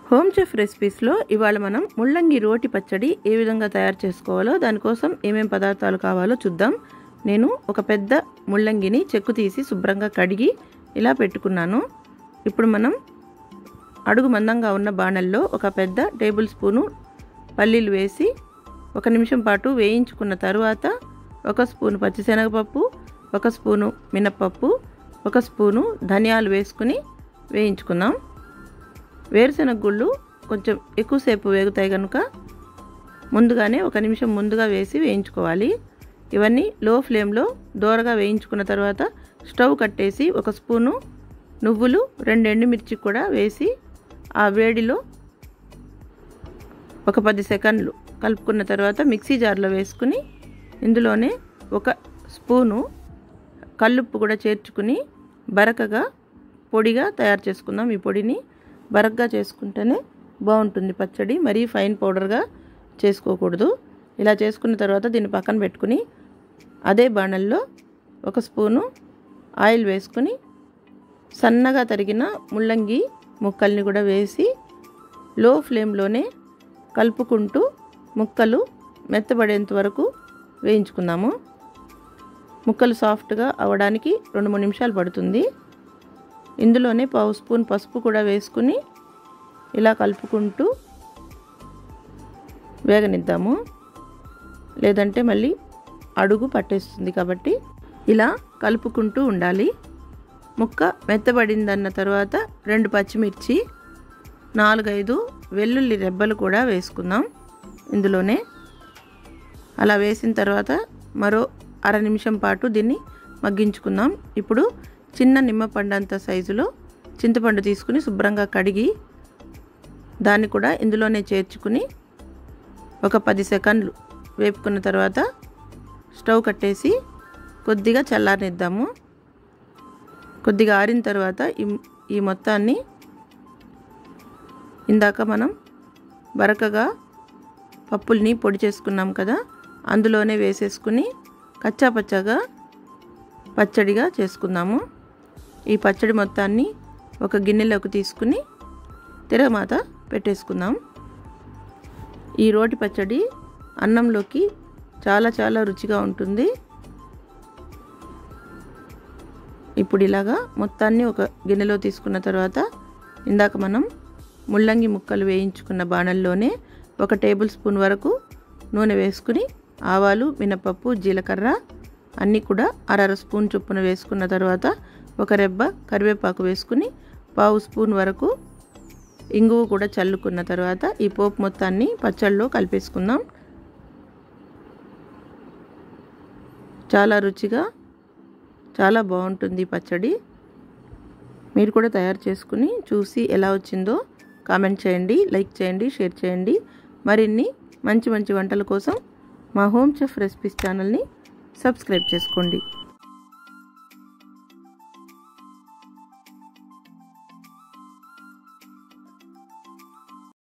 home chef రెసిపీస్లో ఇవాళ మనం ముల్లంగి రోటి పచ్చడి ఏ విధంగా తయారు చేసుకోవాలో దానికోసం ఏమేం పదార్థాలు కావాలో చూద్దాం నేను ఒక పెద్ద ముల్లంగిని చెక్కు తీసి శుభ్రంగా కడిగి ఇలా పెట్టుకున్నాను ఇప్పుడు మనం అడుగు మందంగా ఉన్న బాణల్లో ఒక పెద్ద టేబుల్ స్పూను పల్లీలు వేసి ఒక నిమిషం పాటు వేయించుకున్న తరువాత ఒక స్పూను పచ్చిశనగపప్పు ఒక స్పూను మినప్పప్పు ఒక స్పూను ధనియాలు వేసుకుని వేయించుకుందాం వేరుశనగ గుళ్ళు కొంచెం ఎక్కువసేపు వేగుతాయి కనుక ముందుగానే ఒక నిమిషం ముందుగా వేసి వేయించుకోవాలి ఇవన్నీ లో ఫ్లేమ్లో దోరగా వేయించుకున్న తర్వాత స్టవ్ కట్టేసి ఒక స్పూను నువ్వులు రెండు ఎండుమిర్చి కూడా వేసి ఆ వేడిలో ఒక పది సెకండ్లు కలుపుకున్న తర్వాత మిక్సీ జార్లో వేసుకుని ఇందులోనే ఒక స్పూను కల్లుప్పు కూడా చేర్చుకుని బరకగా పొడిగా తయారు చేసుకుందాం ఈ పొడిని బరకగా చేసుకుంటేనే బాగుంటుంది పచ్చడి మరీ ఫైన్ పౌడర్గా చేసుకోకూడదు ఇలా చేసుకున్న తర్వాత దీన్ని పక్కన పెట్టుకుని అదే బాణల్లో ఒక స్పూను ఆయిల్ వేసుకుని సన్నగా తరిగిన ముల్లంగి ముక్కల్ని కూడా వేసి లో ఫ్లేమ్లోనే కలుపుకుంటూ ముక్కలు మెత్తబడేంత వరకు వేయించుకుందాము ముక్కలు సాఫ్ట్గా అవ్వడానికి రెండు మూడు నిమిషాలు పడుతుంది ఇందులోనే పావు స్పూన్ పసుపు కూడా వేసుకుని ఇలా కలుపుకుంటూ వేగనిద్దాము లేదంటే మళ్ళీ అడుగు పట్టేస్తుంది కాబట్టి ఇలా కలుపుకుంటూ ఉండాలి ముక్క మెత్తబడిందన్న తర్వాత రెండు పచ్చిమిర్చి నాలుగైదు వెల్లుల్లి రెబ్బలు కూడా వేసుకుందాం ఇందులోనే అలా వేసిన తర్వాత మరో అర నిమిషం పాటు దీన్ని మగ్గించుకుందాం ఇప్పుడు చిన్న నిమ్మపండు అంత సైజులో చింతపండు తీసుకుని శుభ్రంగా కడిగి దాన్ని కూడా ఇందులోనే చేర్చుకుని ఒక పది సెకండ్లు వేపుకున్న తర్వాత స్టవ్ కట్టేసి కొద్దిగా చల్లారనిద్దాము కొద్దిగా ఆరిన తర్వాత ఈ ఈ మొత్తాన్ని ఇందాక మనం బరకగా పప్పుల్ని పొడి చేసుకున్నాం కదా అందులోనే వేసేసుకుని కచ్చాపచ్చాగా పచ్చడిగా చేసుకుందాము ఈ పచ్చడి మొత్తాన్ని ఒక గిన్నెలోకి తీసుకుని తిరగమాత పెట్టేసుకుందాం ఈ రోటి పచ్చడి అన్నంలోకి చాలా చాలా రుచిగా ఉంటుంది ఇప్పుడు ఇలాగా మొత్తాన్ని ఒక గిన్నెలో తీసుకున్న తర్వాత ఇందాక మనం ముల్లంగి ముక్కలు వేయించుకున్న బాణల్లోనే ఒక టేబుల్ స్పూన్ వరకు నూనె వేసుకుని ఆవాలు మినపప్పు జీలకర్ర అన్నీ కూడా అరర స్పూన్ చొప్పున వేసుకున్న తర్వాత ఒక రెబ్బ కరివేపాకు వేసుకుని పావు స్పూన్ వరకు ఇంగువ కూడా చల్లుకున్న తర్వాత ఈ పోపు మొత్తాన్ని పచ్చళ్ళలో కలిపేసుకుందాం చాలా రుచిగా చాలా బాగుంటుంది పచ్చడి మీరు కూడా తయారు చేసుకుని చూసి ఎలా వచ్చిందో కామెంట్ చేయండి లైక్ చేయండి షేర్ చేయండి మరిన్ని మంచి మంచి వంటల కోసం మా హోమ్ చెఫ్ రెసిపీస్ ఛానల్ని సబ్స్క్రైబ్ చేసుకోండి